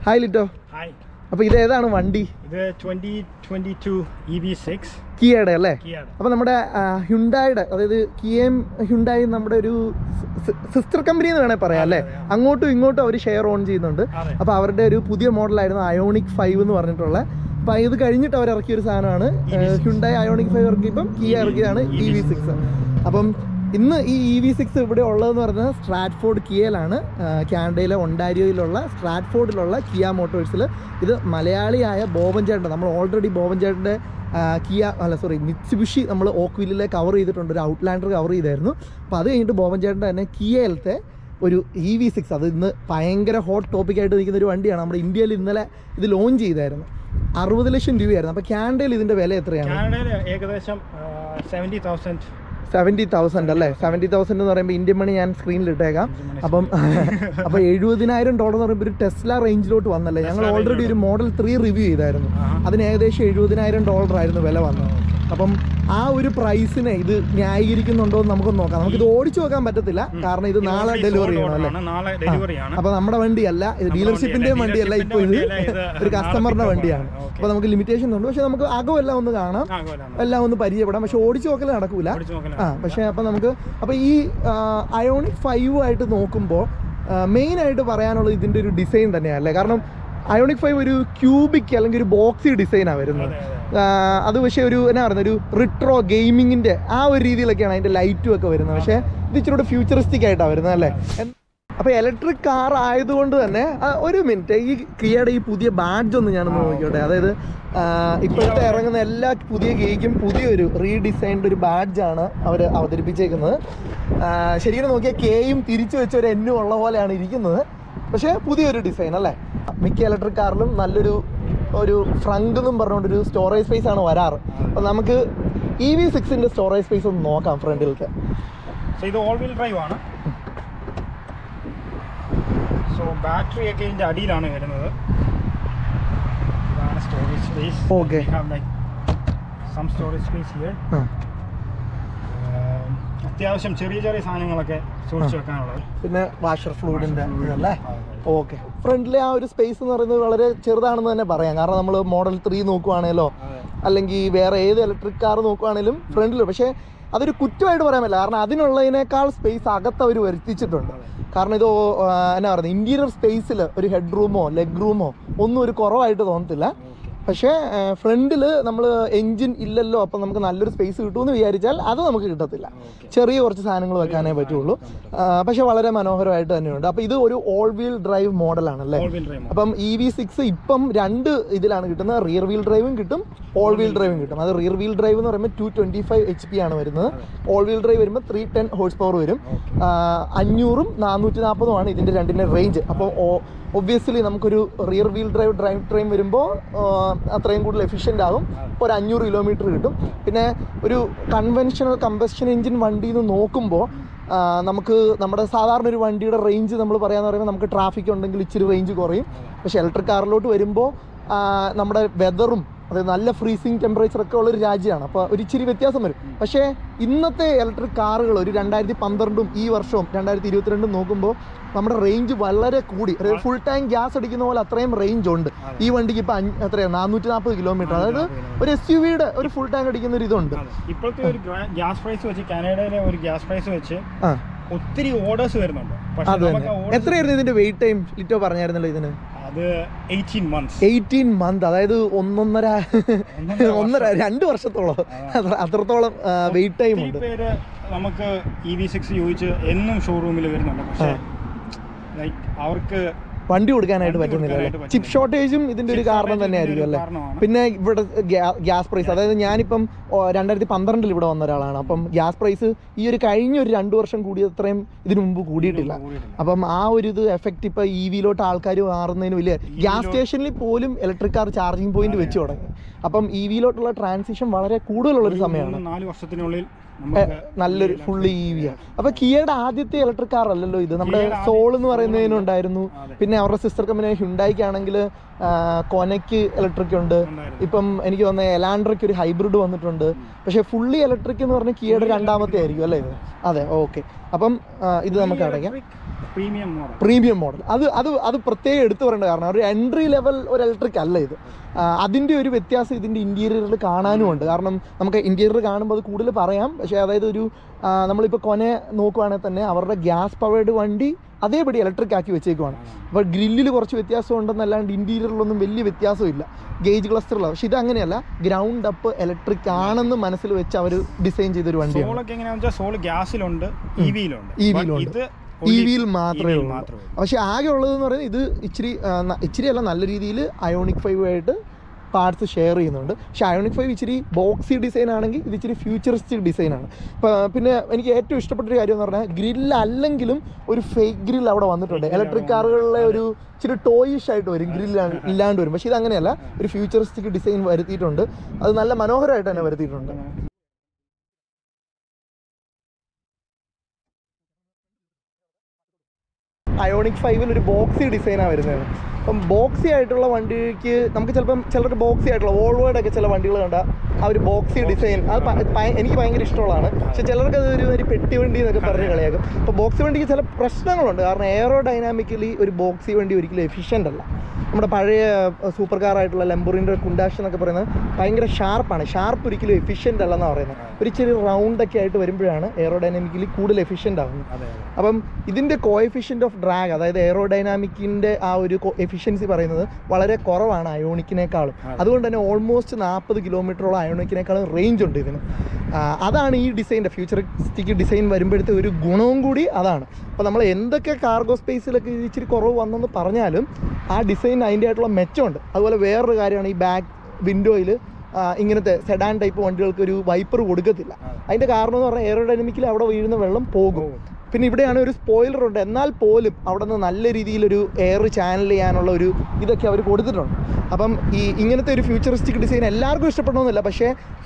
Hi Lito hi അപ്പോൾ ഇത് ഏതാണ് വണ്ടി ഇത് twenty twenty two E V six കിയയുടെ അല്ലേ കിയാണ് അപ്പോൾ നമ്മുടെ ഹ്യുണ്ടായുടെ അതായത് കിയയും ഹ്യുണ്ടായും നമ്മുടെ ഒരു സിസ്റ്റർ കമ്പനി എന്ന് വേണേൽ പറയാം അല്ലേ അതെ, അതെ. അങ്ങോട്ടും ഇങ്ങോട്ടും അവർ ഷെയർ ഓൺ ചെയ്യുന്നുണ്ട് അതെ അപ്പോൾ അവരുടെ ഒരു പുതിയ മോഡലായിരുന്നു അയോണിക് ഫൈവ് എന്ന് പറഞ്ഞിട്ടുള്ള അപ്പോൾ ഇത് കഴിഞ്ഞിട്ട് അവർ ഇറക്കിയ ഒരു സാധനമാണ് ഹ്യുണ്ടായി അയോണിക് ഫൈവ് ഇറക്കിയപ്പം കിയ ഇറക്കിയതാണ് ഇ വി സിക്സ് അപ്പം ഇന്ന് ഈ ഇ വി സിക്സ് ഇവിടെ ഉള്ളതെന്ന് പറയുന്നത് സ്ട്രാറ്റ്ഫോർഡ് കിയയിലാണ് കാനഡയിലെ ഒണ്ടാരിയോയിലുള്ള സ്ട്രാറ്റ്ഫോർഡിലുള്ള കിയ മോട്ടോഴ്സിൽ ഇത് മലയാളിയായ ബോബൻ ചേട്ടൻ നമ്മൾ ഓൾറെഡി ബോബൻ ചേട്ടൻ്റെ കിയ അല്ല സോറി മിത്സുബിഷി നമ്മൾ ഓക്ക് വില്ലിലെ കവർ ചെയ്തിട്ടുണ്ട് ഒരു ഔട്ട്ലാൻഡർ കവർ ചെയ്തായിരുന്നു അപ്പോൾ അത് കഴിഞ്ഞിട്ട് ബോബൻ ചേട്ടൻ്റെ തന്നെ കിയയിലത്തെ ഒരു ഇ വി സിക്സ് അത് ഇന്ന് ഭയങ്കര ഹോട്ട് ടോപ്പിക്കായിട്ട് നിൽക്കുന്ന ഒരു വണ്ടിയാണ് നമ്മുടെ ഇന്ത്യയിൽ ഇന്നലെ ഇത് ലോഞ്ച് ചെയ്തായിരുന്നു അറുപത് ലക്ഷം രൂപയായിരുന്നു അപ്പോൾ കാനഡയിൽ ഇതിൻ്റെ വില എത്രയാണ് കാനഡയിൽ ഏകദേശം സെവൻറ്റി തൗസൻഡ് സെവൻറ്റി തൗസൻഡ് അല്ലേ സെവൻറ്റി തൗസൻഡ് എന്ന് പറയുമ്പോൾ ഇന്ത്യൻ മണി ഞാൻ സ്ക്രീനിൽ ഇട്ടേക്കാം അപ്പം അപ്പോൾ എഴുപതിനായിരം ഡോളർ എന്ന് പറയുമ്പോൾ ഒരു ടെസ്ല റേഞ്ചിലോട്ട് വന്നല്ലേ ഞങ്ങൾ ടെസ്ല ഓൾറെഡി ഒരു മോഡൽ ത്രീ റിവ്യൂ ചെയ്തായിരുന്നു ആഹാ. അതിന് ഏകദേശം എഴുപതിനായിരം ഡോളർ ആയിരുന്നു വില വന്നത് അപ്പം ആ ഒരു പ്രൈസിനെ ഇത് ന്യായീകരിക്കുന്നുണ്ടോ എന്ന് നമുക്കൊന്ന് നോക്കാം നമുക്ക് ഇത് ഓടിച്ചു നോക്കാൻ പറ്റത്തില്ല കാരണം ഇത് നാളെ ഡെലിവറി ചെയ്യണം അല്ലേ നാളെ ഡെലിവറി ആണ് അപ്പൊ നമ്മുടെ വണ്ടിയല്ല ഇത് നമ്മുടെ ഡീലർഷിപ്പിന്റെ വണ്ടിയല്ല, വണ്ടിയല്ല ഇപ്പൊ ഇത് dealershipന്റെ വണ്ടിയല്ല, ഇത് ഒരു കസ്റ്റമറിന്റെ നാളെ വണ്ടിയാണ് pick up ആണ്. അപ്പൊ നമുക്ക് ലിമിറ്റേഷൻ ഉണ്ട് പക്ഷെ നമുക്ക് അകമെല്ലാം ഒന്ന് കാണാം ആ കൊല്ലം എല്ലാം ഒന്ന് പരിചയപ്പെടാം പക്ഷെ ഓടിച്ചു നോക്കൽ നടക്കൂല ഓടിച്ചു നോക്കല ആ പക്ഷെ അപ്പൊ നമുക്ക് അപ്പൊ ഈ അയോണിക് ഫൈവ് ആയിട്ട് നോക്കുമ്പോൾ മെയിൻ ആയിട്ട് പറയാനുള്ളത് ഇതിന്റെ ഒരു ഡിസൈൻ തന്നെയാണ് അല്ലേ കാരണം അയോണിക് ഫൈവ് ഒരു ക്യൂബിക് അല്ലെങ്കിൽ ഒരു ബോക്സി ഡിസൈനാണ് വരുന്നത് അതെ അതെ ആ, അത് പക്ഷേ ഒരു എന്നാ പറയുന്നത് ഒരു റിട്രോ ഗെയിമിങ്ങിന്റെ ആ ഒരു രീതിയിലൊക്കെയാണ് അതിന്റെ ലൈറ്റും ഒക്കെ വരുന്നത് പക്ഷേ ഇത് ഇച്ചിരി കൂടെ ഫ്യൂച്ചറിസ്റ്റിക് ആയിട്ടാണ് വരുന്നത് അല്ലേ എൻ- അപ്പൊ ഇലക്ട്രിക് കാർ ആയതുകൊണ്ട് തന്നെ ആ, ഒരു മിനിറ്റ് ഈ കിയയുടെ ഈ പുതിയ ബാഡ്ജ് ഒന്ന് ഞാനൊന്ന് നോക്കിയോട്ടെ അതായത് ആ, ഇപ്പോഴത്തെ ഇറങ്ങുന്ന എല്ലാ പുതിയ കേക്കും പുതിയൊരു റീഡിസൈൻഡ് ഒരു ബാഡ്ജാണ് അവർ അവതരിപ്പിച്ചേക്കുന്നത് ആ, ശരിക്കും നോക്കിയാൽ കെയും തിരിച്ചു വെച്ച ഒരു എന്നും ഉള്ള പോലെയാണ് ഇരിക്കുന്നത് പക്ഷേ പുതിയൊരു ഡിസൈൻ അല്ലേ മിക്ക ഇലക്ട്രിക് കാറിലും നല്ലൊരു ഒരു ഫ്രണ്ട് എന്നും പറഞ്ഞുകൊണ്ടൊരു സ്റ്റോറേജ് സ്പേസ് ആണ് വരാറ് അപ്പം നമുക്ക് ഇ വി സിക്സിൻ്റെ സ്റ്റോറേജ് സ്പേസ് ഒന്ന് നോക്കാം ഫ്രണ്ടിലത്തെ സോ ഇത് ഓൾ വീൽ ഡ്രൈവ് ആണ് സോ ബാറ്ററി ഒക്കെ ഇതിന്റെ അടിയിലാണ് വരുന്നത് ഇതാണ് storage space Okay. Some storage space here ആ അത്യാവശ്യം ചെറിയ ചെറിയ സാധനങ്ങളൊക്കെ സൂക്ഷിച്ച് വെക്കാനുള്ളത് പിന്നെ വാഷർ ഫ്ലൂയിഡിൻ്റെ ഇതല്ലേ ഓക്കെ ഫ്രണ്ടിലെ ആ ഒരു സ്പേസ് എന്ന് പറയുന്നത് വളരെ ചെറുതാണെന്ന് തന്നെ പറയാം കാരണം നമ്മൾ മോഡൽ ത്രീ നോക്കുവാണേലോ അതെ അല്ലെങ്കിൽ വേറെ ഏത് ഇലക്ട്രിക് കാർ നോക്കുവാണേലും ഫ്രണ്ടിൽ പക്ഷേ അതൊരു കുറ്റമായിട്ട് പറയാൻ പറ്റില്ല കാരണം അതിനുള്ളതിനേക്കാൾ സ്പേസ് അകത്ത് അവർ വരുത്തിച്ചിട്ടുണ്ട് കാരണം ഇത് ഓ- ആ, എന്നാ പറയുന്നത് ഇന്റീരിയർ സ്പേസിൽ ഒരു ഹെഡ് റൂമോ ലെഗ് റൂമോ ഒന്നും ഒരു കുറവായിട്ട് തോന്നത്തില്ല പക്ഷേ ഫ്രണ്ടിൽ നമ്മൾ എൻജിൻ ഇല്ലല്ലോ അപ്പം നമുക്ക് നല്ലൊരു സ്പേസ് കിട്ടുമെന്ന് വിചാരിച്ചാൽ അത് നമുക്ക് കിട്ടത്തില്ല ചെറിയ കുറച്ച് സാധനങ്ങൾ വെക്കാനേ പറ്റുള്ളൂ ആ, പക്ഷേ വളരെ മനോഹരമായിട്ട് തന്നെയുണ്ട് അപ്പോൾ ഇത് ഒരു ഓൾ വീൽ ഡ്രൈവ് മോഡലാണല്ലേ ഓൾ വീൽ ഡ്രൈവ് അപ്പം ഇ വി സിക്സ് ഇപ്പം രണ്ട് ഇതിലാണ് കിട്ടുന്നത് റിയർ വീൽ ഡ്രൈവും കിട്ടും ഓൾ വീൽ ഡ്രൈവും കിട്ടും അത് റിയർ വീൽ ഡ്രൈവ് എന്ന് പറയുമ്പോൾ two twenty five H P ആണ് വരുന്നത് ഓൾ വീൽ ഡ്രൈവ് വരുമ്പോൾ ത്രീ ടെൻ ഹോഴ്സ് പവർ വരും ആ, അഞ്ഞൂറും നാനൂറ്റി നാൽപ്പതുമാണ് ഇതിൻ്റെ രണ്ടിൻ്റെ റേഞ്ച് അപ്പോൾ ഒബ്വിയസ്ലി നമുക്കൊരു rear wheel drive drive train വരുമ്പോൾ അത്രയും കൂടുതൽ എഫിഷ്യൻ്റ് ആകും ഇപ്പോൾ ഒരു അഞ്ഞൂറ് കിലോമീറ്റർ കിട്ടും പിന്നെ ഒരു കൺവെൻഷണൽ കമ്പസ്റ്റൻ എഞ്ചിൻ വണ്ടി എന്ന് നോക്കുമ്പോൾ ആ, നമുക്ക് നമ്മുടെ സാധാരണ ഒരു വണ്ടിയുടെ റേഞ്ച് നമ്മൾ പറയാന്ന് പറയുമ്പോൾ നമുക്ക് ട്രാഫിക് ഉണ്ടെങ്കിൽ ഇച്ചിരി റേഞ്ച് കുറയും പക്ഷേ ഇലക്ട്രിക് കാറിലോട്ട് വരുമ്പോൾ ആ, നമ്മുടെ വെതറും അതായത് നല്ല ഫ്രീസിങ് ടെമ്പറേച്ചർ ഒക്കെ ഉള്ള ഒരു രാജ്യമാണ് അപ്പോൾ ഒരു ഇച്ചിരി വ്യത്യാസം വരും പക്ഷേ ഇന്നത്തെ ഇലക്ട്രിക് കാറുകൾ ഒരു രണ്ടായിരത്തി പന്ത്രണ്ടും ഈ വർഷവും രണ്ടായിരത്തി ഇരുപത്തിരണ്ടും നോക്കുമ്പോൾ നമ്മുടെ റേഞ്ച് വളരെ കൂടി അതായത് ഫുൾ ടാങ്ക് ഗ്യാസ് അടിക്കുന്ന പോലെ അത്രയും റേഞ്ച് ഉണ്ട് ഈ വണ്ടിക്ക് ഇപ്പം എത്രയാണ് നാനൂറ്റി നാൽപ്പത് കിലോമീറ്റർ അതായത് ഒരു എസ് യു വിയുടെ ഒരു ഫുൾ ടാങ്ക് അടിക്കുന്ന ഒരു ഇതുണ്ട് അതെ. ഇപ്പോഴത്തെ ഒരു ഗ്യാസ് പ്രൈസ് വെച്ച് കാനഡയിലെ ഒരു ഗ്യാസ് പ്രൈസ് വെച്ച് ആ ഒത്തിരി ഓർഡേഴ്സ് വരുന്നുണ്ട് പക്ഷെ അത് നമുക്ക് തന്നെ orders എത്രയായിരുന്നു ഇതിന്റെ വെയിറ്റ് ടൈം ലിറ്റോ പറഞ്ഞായിരുന്നല്ലോ ഇതിന് അത് എയ്റ്റീൻ മന്ത്സ് എയ്റ്റീൻ മന്ത് അതായത് ഒന്നൊന്നര ഒന്നര രണ്ട് വർഷത്തോളം അത്ര- അത്രത്തോളം വെയിറ്റ് ടൈം ഉണ്ട് ഒത്തിരി പേര് നമുക്ക് ഇ വി സിക്സ് ചോദിച്ച് എന്നും ഷോറൂമിൽ വരുന്നുണ്ട് പക്ഷേ ലൈക്ക് അവർക്ക് വണ്ടി കൊടുക്കാനായിട്ട് വണ്ടി പറ്റുന്നില്ല അല്ലേ കൊടുക്കാനായിട്ട് ചിപ്പ് ഷോർട്ടേജും ഇതിന്റെ ഒരു Chip കാരണം shortage തന്നെയായിരിക്കും ഇതിന്റെ അല്ലേ ഒരു കാരണമാണ്. പിന്നെ ഇവിടെ ഗ്യാസ് പ്രൈസ് അതായത് ഞാനിപ്പം ഓ, രണ്ടായിരത്തി പന്ത്രണ്ടിൽ ഇവിടെ വന്ന ഒരാളാണ് അപ്പം ഗ്യാസ് പ്രൈസ് ഈ ഒരു കഴിഞ്ഞ ഒരു രണ്ട് വർഷം കൂടിയ അത്രയും ഇതിനു മുമ്പ് കൂടിയിട്ടില്ല കൂടിയിട്ടില്ല. അപ്പം ആ ഒരു ഇത് എഫക്റ്റ് ഇപ്പൊ ഇ വിയിലോട്ട് ആൾക്കാർ മാറുന്നതിന് വലിയ ഗ്യാസ് സ്റ്റേഷനിൽ പോലും ഇലക്ട്രിക് കാർ ചാർജിങ് പോയിന്റ് വെച്ച് തുടങ്ങി അപ്പം ഇ വിയിലോട്ടുള്ള ട്രാൻസിഷൻ വളരെ കൂടുതലുള്ള ഒരു സമയമാണ് മൂന്ന് നാല് വർഷത്തിനുള്ളിൽ ഏ, നമുക്ക് നല്ലൊരു ഫുള്ള് ഇ വി ആണ് അപ്പൊ കിയയുടെ ആദ്യത്തെ ഇലക്ട്രിക് കാർ അല്ലല്ലോ ഇത് നമ്മുടെ കിയയുടെ സോൾ എന്ന് ആദ്യത്തെ പറയുന്നതിനുണ്ടായിരുന്നു അതെ. പിന്നെ അവരുടെ സിസ്റ്റർ കമ്പനി ഹുണ്ടായിക്ക് ആണെങ്കിൽ കൊനയ്ക്ക് ഇലക്ട്രിക് ഉണ്ട് ഉണ്ടായിരുന്നു. ഇപ്പം എനിക്ക് തോന്നുന്നത് എലാൻഡ്രയ്ക്ക് ഒരു ഹൈബ്രിഡ് വന്നിട്ടുണ്ട് പക്ഷെ ഫുള്ളി ഇലക്ട്രിക് എന്ന് പറഞ്ഞാൽ കിയയുടെ രണ്ടാമത്തെ ആയിരിക്കും അല്ലേ ഇത് അതെ ഓക്കെ അപ്പം ആ, ഇത് നമുക്ക് അടയ്ക്കാം പ്രീമിയം മോഡൽ പ്രീമിയം മോഡൽ അത് അത് അത് പ്രത്യേകം എടുത്തു പറയേണ്ട കാരണം ഒരു എൻട്രി ലെവൽ ഒരു ഇലക്ട്രിക് അല്ല ഇത് ആ, അതിൻ്റെ ഒരു വ്യത്യാസം ഇതിൻ്റെ ഇൻറ്റീരിയറിൽ കാണാനും ഉണ്ട് കാരണം നമുക്ക് ഇൻറ്റീരിയർ കാണുമ്പോൾ അത് കൂടുതൽ പറയാം പക്ഷേ അതായത് ഒരു ആ, നമ്മളിപ്പോൾ കൊനെ നോക്കുവാണെങ്കിൽ തന്നെ അവരുടെ ഗ്യാസ് പവേർഡ് വണ്ടി അതേപടി ഇലക്ട്രിക് ആക്കി വെച്ചേക്കുവാണ് അപ്പോൾ ഗ്രില്ലിൽ കുറച്ച് വ്യത്യാസം ഉണ്ടെന്നല്ലാണ്ട് ഇൻറ്റീരിയറിലൊന്നും വലിയ വ്യത്യാസമില്ല ഗേജ് ക്ലസ്റ്ററിലാണ് പക്ഷേ ഇത് അങ്ങനെയല്ല ഗ്രൗണ്ട് അപ്പ് ഇലക്ട്രിക് ആണെന്ന് മനസ്സിൽ വെച്ച് അവർ ഡിസൈൻ ചെയ്തൊരു വണ്ടിയാണ് സോളൊക്കെ എങ്ങനെയാണെന്ന് വെച്ചാൽ സോള് ഗ്യാസിലുണ്ട് ഇ വിയിലുണ്ട് EV യിലുണ്ട്. ഇത് ഇ വിയിൽ മാത്രമേ ഉള്ളൂ മാത്രമേ ഉള്ളൂ പക്ഷെ ആകെ ഉള്ളതെന്ന് പറയുന്നത് ഇത് ഇച്ചിരി ആ, ന- ഇച്ചിരി അല്ല നല്ല രീതിയിൽ അയോണിക് ഫൈവ് ആയിട്ട് പാർട്സ് ഷെയർ ചെയ്യുന്നുണ്ട് പക്ഷെ അയോണിക് ഫൈവ് ഇച്ചിരി ബോക്സി ഡിസൈൻ ആണെങ്കിൽ ഇത് ഇച്ചിരി ഫ്യൂച്ചറിസ്റ്റിക് ഡിസൈനാണ് ഇപ്പോൾ പിന്നെ എനിക്ക് ഏറ്റവും ഇഷ്ടപ്പെട്ട ഒരു കാര്യം എന്ന് പറഞ്ഞാൽ ഗ്രില്ല് അല്ലെങ്കിലും ഒരു ഫേക്ക് ഗ്രിൽ അവിടെ വന്നിട്ടുണ്ട് ഇലക്ട്രിക് കാറുകളിലെ ഒരു ഇച്ചിരി ടോയിഷ് ആയിട്ട് വരും ഗ്രില്ല് ഇല്ലാണ്ട് വരും പക്ഷേ ഇത് അങ്ങനെയല്ല ഒരു ഫ്യൂച്ചറിസ്റ്റിക് ഡിസൈൻ വരുത്തിയിട്ടുണ്ട് അത് നല്ല മനോഹരമായിട്ട് തന്നെ വരുത്തിയിട്ടുണ്ട് അയോണിക് ഫൈവിൽ ഒരു ബോക്സി ഡിസൈനാണ് വരുന്നത് അപ്പം ബോക്സി ആയിട്ടുള്ള വണ്ടിക്ക് നമുക്ക് ചിലപ്പം ചിലർക്ക് ബോക്സി ആയിട്ടുള്ള വോൾവോയുടെ ഒക്കെ ചില വണ്ടികൾ കണ്ടാൽ ആ ഒരു ബോക്സി ഡിസൈൻ അത് പ- പ- എനിക്ക് ഭയങ്കര ഇഷ്ടമുള്ളതാണ് പക്ഷെ ചിലർക്ക് അത് ഒരു ഒരു പെട്ടി വണ്ടി എന്നൊക്കെ പറഞ്ഞ് കളിയാക്കും അപ്പോൾ ബോക്സി വണ്ടിക്ക് ചില പ്രശ്നങ്ങളുണ്ട് കാരണം എയറോ ഡൈനാമിക്കലി ഒരു ബോക്സി വണ്ടി ഒരിക്കലും എഫിഷ്യൻ്റ് അല്ല നമ്മുടെ പഴയ സൂപ്പർ കാർ ആയിട്ടുള്ള ലെമ്പറിൻ്റെ കുണ്ടാഷ് എന്നൊക്കെ പറയുന്നത് ഭയങ്കര ഷാർപ്പാണ് ഷാർപ്പ് ഒരിക്കലും എഫിഷ്യൻ്റ് അല്ലെന്നാണ് പറയുന്നത് ഒരു ഇച്ചിരി റൗണ്ട് ഒക്കെ ആയിട്ട് വരുമ്പോഴാണ് എയറോഡൈനാമിക്കലി കൂടുതൽ എഫിഷ്യൻ്റ് ആവുന്നത് അതെ അതെ അപ്പം ഇതിൻ്റെ കോഎഫിഷ്യൻ്റ് ഓഫ് ഡ്രാഗ് അതായത് എയറോഡൈനാമിക്കിൻ്റെ ആ ഒരു എഫിഷ്യൻസി പറയുന്നത് വളരെ കുറവാണ് അയോണിക്കിനേക്കാളും അതെ. അതുകൊണ്ട് തന്നെ ഓൾമോസ്റ്റ് നാൽപ്പത് കിലോമീറ്ററോളം അയോണിക്കിനേക്കാളും റേഞ്ച് ഉണ്ട് ഇതിന് ആ, അതാണ് ഈ ഡിസൈൻ്റെ ഫ്യൂച്ചറിസ്റ്റിക് ഡിസൈൻ വരുമ്പോഴത്തെ ഒരു ഗുണവും കൂടി അതാണ് അപ്പോൾ നമ്മൾ എന്തൊക്കെ കാർഗോ സ്പേസിലൊക്കെ ഇച്ചിരി കുറവ് വന്നെന്ന് പറഞ്ഞാലും ആ ഡിസൈൻ അതിൻ്റെ ആയിട്ടുള്ള മെച്ചമുണ്ട് അതുപോലെ വേറൊരു കാര്യമാണ് ഈ ബാക്ക് വിൻഡോയിൽ ഇങ്ങനത്തെ സെഡാൻ ടൈപ്പ് വണ്ടികൾക്ക് ഒരു വൈപ്പർ കൊടുക്കത്തില്ല അതിൻ്റെ കാരണം എന്ന് പറഞ്ഞാൽ എയറോഡൈനമിക്കലി അവിടെ വീഴുന്ന വെള്ളം പോകും പിന്നെ ഇവിടെയാണ് ഒരു സ്പോയിലർ ഉണ്ട് എന്നാൽ പോലും അവിടെ നിന്ന് നല്ല രീതിയിലൊരു എയർ ചാനൽ ചെയ്യാനുള്ള ഒരു ഇതൊക്കെ അവർ കൊടുത്തിട്ടുണ്ട് അപ്പം ഈ ഇങ്ങനത്തെ ഒരു ഫ്യൂച്ചറിസ്റ്റിക് ഡിസൈൻ എല്ലാവർക്കും ഇഷ്ടപ്പെടണമെന്നില്ല പക്ഷേ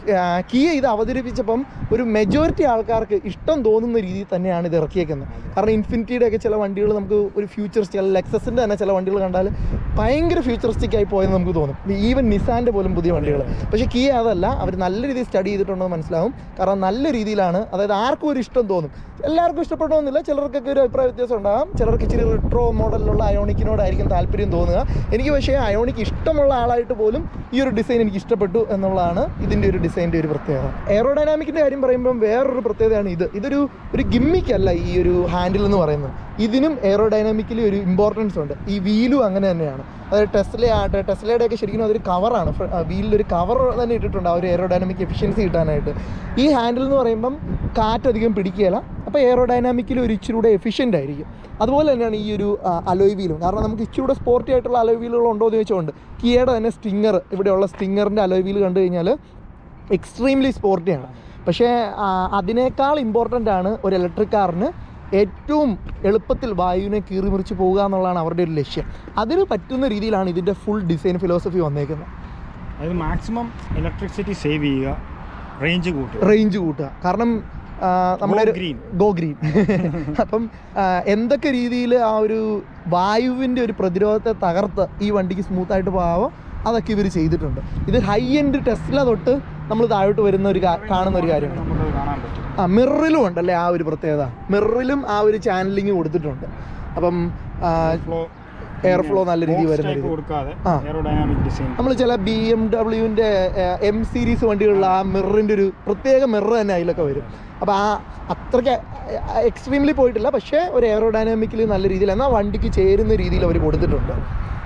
കിയ ഇത് അവതരിപ്പിച്ചപ്പം ഒരു മെജോറിറ്റി ആൾക്കാർക്ക് ഇഷ്ടം തോന്നുന്ന രീതിയിൽ തന്നെയാണ് ഇത് ഇറക്കിയേക്കുന്നത് കാരണം ഇൻഫിനിറ്റിയുടെ ഒക്കെ ചില വണ്ടികൾ നമുക്ക് ഒരു ഫ്യൂച്ചറിസ്റ്റിക് അല്ല ലെക്സസിൻ്റെ തന്നെ ചില വണ്ടികൾ കണ്ടാൽ ഭയങ്കര ഫ്യൂച്ചറിസ്റ്റിക് ആയി പോയെന്ന് നമുക്ക് തോന്നും ഈവൻ നിസാൻ്റെ പോലും പുതിയ വണ്ടികൾ പക്ഷേ കിയ അതല്ല അവർ നല്ല രീതിയിൽ സ്റ്റഡി ചെയ്തിട്ടുണ്ടെന്ന് മനസ്സിലാവും കാരണം നല്ല രീതിയിലാണ് അതായത് ആർക്കും ഒരു ഇഷ്ടം തോന്നും എല്ലാവർക്കും ഇഷ്ടപ്പെടണമെന്നില്ല ചിലർക്കൊക്കെ ഒരു അഭിപ്രായ വ്യത്യാസം ഉണ്ടാകാം ചിലർക്ക് ഇച്ചിരി റിട്രോ മോഡലിലുള്ള അയോണിക്കിനോടായിരിക്കും താല്പര്യം തോന്നുക എനിക്ക് പക്ഷേ അയോണിക്ക് ഇഷ്ടമുള്ള ആളായിട്ട് പോലും ഈ ഒരു ഡിസൈൻ എനിക്ക് ഇഷ്ടപ്പെട്ടു എന്നുള്ളതാണ് ഇതിൻ്റെ ഒരു ഡിസൈൻ്റെ ഒരു പ്രത്യേകത എയറോഡൈനാമിക്കിൻ്റെ കാര്യം പറയുമ്പം വേറൊരു പ്രത്യേകതയാണ് ഇത് ഇതൊരു ഒരു gimmick അല്ല ഈ ഒരു ഹാൻഡിൽ എന്ന് പറയുന്നത് ഇതിനും എയറോഡൈനാമിക്കലി ഒരു ഇമ്പോർട്ടൻസ് ഉണ്ട് ഈ വീലും അങ്ങനെ തന്നെയാണ് അതായത് ടെസ്ല ആട്ടെ ടെസ്ലയുടെ ഒക്കെ ശരിക്കും അതൊരു കവറാണ് വീലിലൊരു കവർ തന്നെ ഇട്ടിട്ടുണ്ട് ആ ഒരു എയറോഡൈനാമിക് എഫിഷ്യൻസി കിട്ടാനായിട്ട് ഈ ഹാൻഡിൽ എന്ന് പറയുമ്പം കാറ്റധികം പിടിക്കുകയില്ല അപ്പോൾ എയറോഡൈനാമിക്കലി ഒരു ഇച്ചിരി കൂടെ എഫിഷ്യൻ്റ് ആയിരിക്കും അതുപോലെ തന്നെയാണ് ഈ ഒരു അലോയ് വീലും കാരണം നമുക്ക് ഇച്ചിരി കൂടെ സ്പോർട്ടി ആയിട്ടുള്ള അലോയ് വീലുകൾ ഉണ്ടോ എന്ന് ചോദിച്ചുകൊണ്ട് കിയയുടെ തന്നെ സ്റ്റിങ്ങർ ഇവിടെയുള്ള സ്റ്റിങ്ങറിൻ്റെ അലോയ് വീൽ കണ്ടു കഴിഞ്ഞാൽ എക്സ്ട്രീംലി സ്പോർട്ടിയാണ് പക്ഷേ ആ, അതിനേക്കാൾ ഇമ്പോർട്ടൻ്റ് ആണ് ഒരു ഇലക്ട്രിക് കാറിന് ഏറ്റവും എളുപ്പത്തിൽ വായുവിനെ കീറി മുറിച്ച് പോകുക എന്നുള്ളതാണ് അവരുടെ ഒരു ലക്ഷ്യം അതിന് പറ്റുന്ന രീതിയിലാണ് ഇതിൻ്റെ ഫുൾ ഡിസൈൻ ഫിലോസഫി വന്നേക്കുന്നത് അതായത് മാക്സിമം ഇലക്ട്രിസിറ്റി സേവ് ചെയ്യുക റേഞ്ച് കൂട്ടുക റേഞ്ച് കൂട്ടുക കാരണം ആ, നമ്മുടെ Go ഒരു green. ഗോ ഗ്രീൻ അപ്പം ആ, എന്തൊക്കെ രീതിയിൽ ആ ഒരു വായുവിൻ്റെ ഒരു പ്രതിരോധത്തെ തകർത്ത് ഈ വണ്ടിക്ക് സ്മൂത്തായിട്ട് പോകാവോ അതൊക്കെ ഇവർ ചെയ്തിട്ടുണ്ട് ഇത് ഹൈ എൻഡ് ടെസ്ല തൊട്ട് നമ്മൾ താഴോട്ട് വരുന്ന ഒരു കാ- കാണുന്ന ഒരു കാര്യമാണ് നമുക്ക് കാണാൻ പറ്റും ആ മിററിലും ഉണ്ടല്ലേ ആ ഒരു പ്രത്യേകത മിററിലും ആ ഒരു ചാനലിങ് കൊടുത്തിട്ടുണ്ട് അപ്പം ഫ്ലോ എയർ ഫ്ലോ നല്ല രീതിയിൽ വരുന്ന രീതി കൊടുക്കാതെ ആ. എയറോഡൈനാമിക് ഡിസൈൻ നമ്മൾ ചില ബി എം ഡബ്ല്യുവിൻ്റെ എം സീരീസ് വണ്ടികളിൽ ആ മിററിൻ്റെ ഒരു പ്രത്യേക മിറർ തന്നെ അതിലൊക്കെ വരും അപ്പോൾ ആ അത്രയ്ക്ക് എക്സ്ട്രീംലി പോയിട്ടില്ല പക്ഷേ ഒരു എയറോഡൈനാമിക്കലി നല്ല രീതിയിൽ എന്നാൽ വണ്ടിക്ക് ചേരുന്ന രീതിയിൽ അവർ കൊടുത്തിട്ടുണ്ട്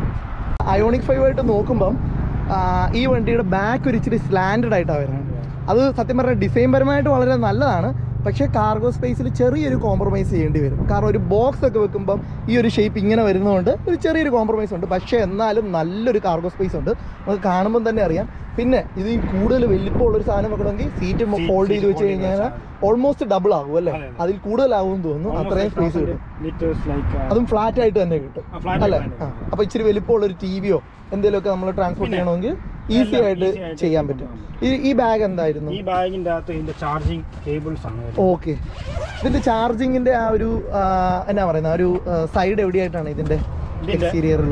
അയോണിക് ഫൈവ് ആയിട്ട് നോക്കുമ്പം ആ, ഈ വണ്ടിയുടെ ബാക്ക് ഒരു ഇച്ചിരി സ്ലാൻഡഡ് ആയിട്ടാണ് വരുന്നത് അത് സത്യം പറഞ്ഞാൽ ഡിസൈൻ പരമായിട്ട് വളരെ നല്ലതാണ് പക്ഷേ കാർഗോ സ്പേസിൽ ചെറിയൊരു കോംപ്രമൈസ് ചെയ്യേണ്ടി വരും കാരണം ഒരു ബോക്സ് ഒക്കെ വെക്കുമ്പം ഈ ഒരു ഷേപ്പ് ഇങ്ങനെ വരുന്നതുകൊണ്ട് ഒരു ചെറിയൊരു കോംപ്രമൈസ് ഉണ്ട് പക്ഷേ എന്നാലും നല്ലൊരു കാർഗോ സ്പേസ് ഉണ്ട് നമുക്ക് കാണുമ്പം തന്നെ അറിയാം പിന്നെ ഇത് ഈ കൂടുതൽ വലിപ്പമുള്ള ഒരു സാധനം വെക്കണമെങ്കിൽ സീറ്റ് Seat- ഫോൾഡ് ചെയ്ത് seat വെച്ച് fold ചെയ്ത് കഴിഞ്ഞാൽ ഓൾമോസ്റ്റ് ഡബിൾ ആകും അല്ലേ അതെ, അതെ. അതിൽ കൂടുതലാകും എന്ന് തോന്നുന്നു അത്രയും സ്പേസ് കിട്ടും ലിറ്റേഴ്സ് ലൈക്ക് അതും ഫ്ലാറ്റ് ആയിട്ട് തന്നെ കിട്ടും ആ, flat അല്ലേ ആയിട്ട് തന്നെ. ആ അപ്പോൾ ഇച്ചിരി വലിപ്പമുള്ള ഒരു ടി വിയോ എന്തെങ്കിലുമൊക്കെ നമ്മൾ ട്രാൻസ്പോർട്ട് പിന്നെ ചെയ്യണമെങ്കിൽ ഈസി എല്ലാം ആയിട്ട് easy ആയിട്ട് ചെയ്യാൻ പറ്റും ഈ ഈ ബാഗ് എന്തായിരുന്നു ഈ ബാഗിന്റെ അകത്ത് ഇതിന്റെ ചാർജിങ് കേബിൾസ് ആണ് വരുന്നത്. ഓക്കെ ഇതിന്റെ ചാർജിങ്ങിന്റെ ആ ഒരു ആ, എന്നാ പറയുന്ന ആ ഒരു സൈഡ് എവിടെയായിട്ടാണ് ഇതിന്റെ ഇതിന്റെ- എക്സ്റ്റീരിയറിൽ